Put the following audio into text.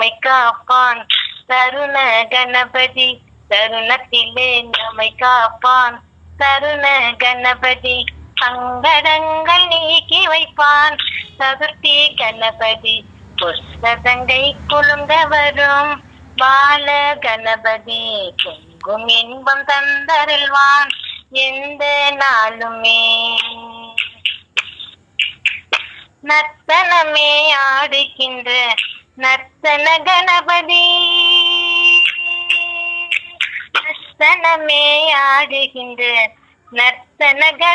நம்மை காப்பான் தருண கணபதி தருணத்திலே நம்மை காப்பான் தருண கணபதி சங்கடங்கள் நீக்கி வைப்பான் சதுர்த்தி கணபதி புஷ்பதங்கை குலுங்க வரும் பால கணபதி பொங்கும் இன்பம் தந்தருள்வான் எந்த நாளுமே நர்த்தனமே ஆடுகின்ற நர்த்தன கணபதி நர்த்தனமே ஆடுகின்ற நர்த்தன